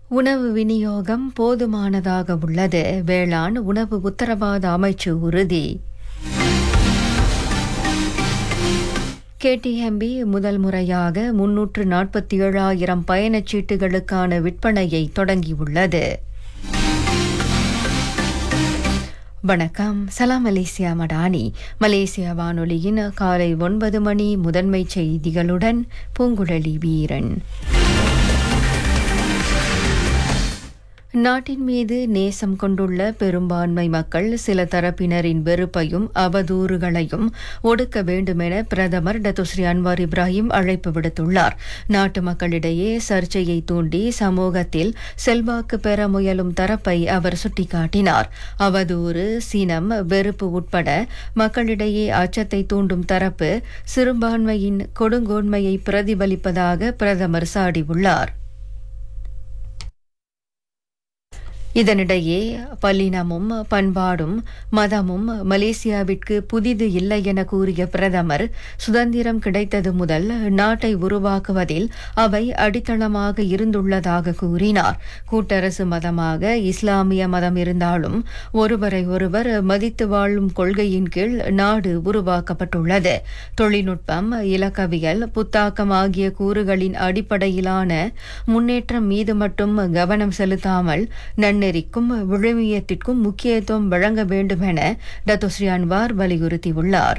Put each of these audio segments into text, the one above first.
உணவு விநியோகம் போதுமானதாக உள்ளது வேளாண் உணவு உத்தரவாத அமைச்சு உறுதி கேடிஎம்பி முதல் முறையாக முன்னூற்று நாற்பத்தி ஏழாயிரம் பயணச்சீட்டுகளுக்கான விற்பனையை தொடங்கியுள்ளது வணக்கம் சலாம் மலேசியா மடானி மலேசியா வானொலியின் காலை ஒன்பது மணி முதன்மை செய்திகளுடன் பூங்குழலி வீரன் நாட்டின் மீது நேசம் கொண்டுள்ள பெரும்பான்மை மக்கள் சில தரப்பினரின் வெறுப்பையும் அவதூறுகளையும் ஒடுக்க வேண்டுமென பிரதமர் டத்துஸ்ரீ அன்வார் இப்ராஹிம் அழைப்பு விடுத்துள்ளார் நாட்டு மக்களிடையே சர்ச்சையை தூண்டி சமூகத்தில் செல்வாக்கு பெற முயலும் தரப்பை அவர் சுட்டிக்காட்டினார் அவதூறு சினம் வெறுப்பு உட்பட மக்களிடையே அச்சத்தை தூண்டும் தரப்பு சிறுபான்மையின் கொடுங்கோன்மையை பிரதிபலிப்பதாக பிரதமர் சாடியுள்ளார் இதனிடையே பல்லினமும் பண்பாடும் மதமும் மலேசியாவிற்கு புதிது இல்லை என கூறிய பிரதமர் சுதந்திரம் கிடைத்தது முதல் நாட்டை உருவாக்குவதில் அவை அடித்தளமாக இருந்துள்ளதாக கூறினார் கூட்டரசு மதமாக இஸ்லாமிய மதம் இருந்தாலும் ஒருவரை ஒருவர் மதித்து வாழும் கொள்கையின் கீழ் நாடு உருவாக்கப்பட்டுள்ளது தொழில்நுட்பம் இலக்கவியல் புத்தாக்கம் ஆகிய கூறுகளின் அடிப்படையிலான முன்னேற்றம் மீது மட்டும் கவனம் செலுத்தாமல் நன்மை நெறிக்கும் விழுமியத்திற்கும் முக்கியத்துவம் வழங்க வேண்டும் என டத்தோஸ்ரீ அன்வார் வலியுறுத்தியுள்ளார்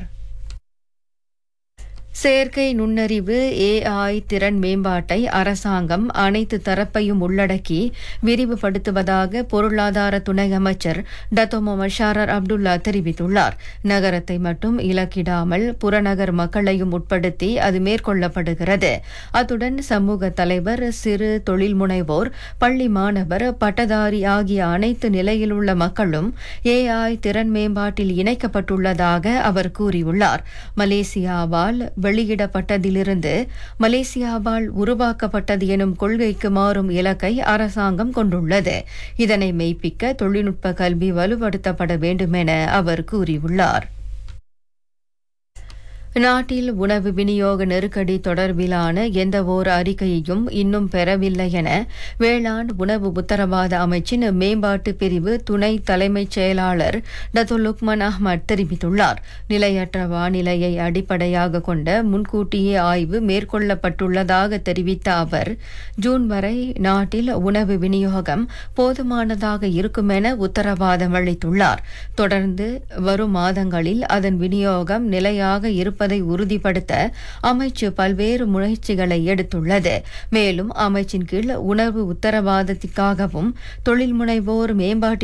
செயற்கை நுண்ணறிவு ஏஐ திறன் மேம்பாட்டை அரசாங்கம் அனைத்து தரப்பையும் உள்ளடக்கி விரிவுபடுத்துவதாக பொருளாதார துணை அமைச்சர் டத்தோ முகமது ஷாரர் அப்துல்லா தெரிவித்துள்ளார் நகரத்தை மட்டும் இலக்கிடாமல் புறநகர் மக்களையும் உட்படுத்தி அது மேற்கொள்ளப்படுகிறது அத்துடன் சமூக தலைவர் சிறு தொழில் முனைவோர் பள்ளி மாணவர் பட்டதாரி ஆகிய அனைத்து நிலையிலுள்ள மக்களும் ஏஐ திறன் மேம்பாட்டில் இணைக்கப்பட்டுள்ளதாக அவர் கூறியுள்ளார் மலேசியாவால் வெளியிடப்பட்டதிலிருந்து மலேசியாவால் உருவாக்கப்பட்டது எனும் கொள்கைக்கு மாறும் இலக்கை அரசாங்கம் கொண்டுள்ளது இதனை மெய்ப்பிக்க தொழில்நுட்ப கல்வி வலுப்படுத்தப்பட வேண்டும் என அவர் கூறியுள்ளார் நாட்டில் உணவு விநியோக நெருக்கடி தொடர்பிலான எந்தவோர் அறிக்கையையும் இன்னும் பெறவில்லை என வேளாண் உணவு உத்தரவாத அமைச்சின் மேம்பாட்டு பிரிவு துணை தலைமைச் செயலாளர் டத்து லுக்மன் அஹ்மத் தெரிவித்துள்ளார் நிலையற்ற வானிலையை அடிப்படையாக கொண்ட முன்கூட்டியே ஆய்வு மேற்கொள்ளப்பட்டுள்ளதாக தெரிவித்த அவர் ஜூன் வரை நாட்டில் உணவு விநியோகம் போதுமானதாக இருக்கும் என உத்தரவாதம் அளித்துள்ளார் தொடர்ந்து வரும் மாதங்களில் அதன் விநியோகம் நிலையாக இருப்ப இருப்பதை உறுதிப்படுத்த அமைச்சு பல்வேறு முயற்சிகளை எடுத்துள்ளது மேலும் அமைச்சின் கீழ் உணவு உத்தரவாதத்திற்காகவும் தொழில் முனைவோர் மேம்பாட்டு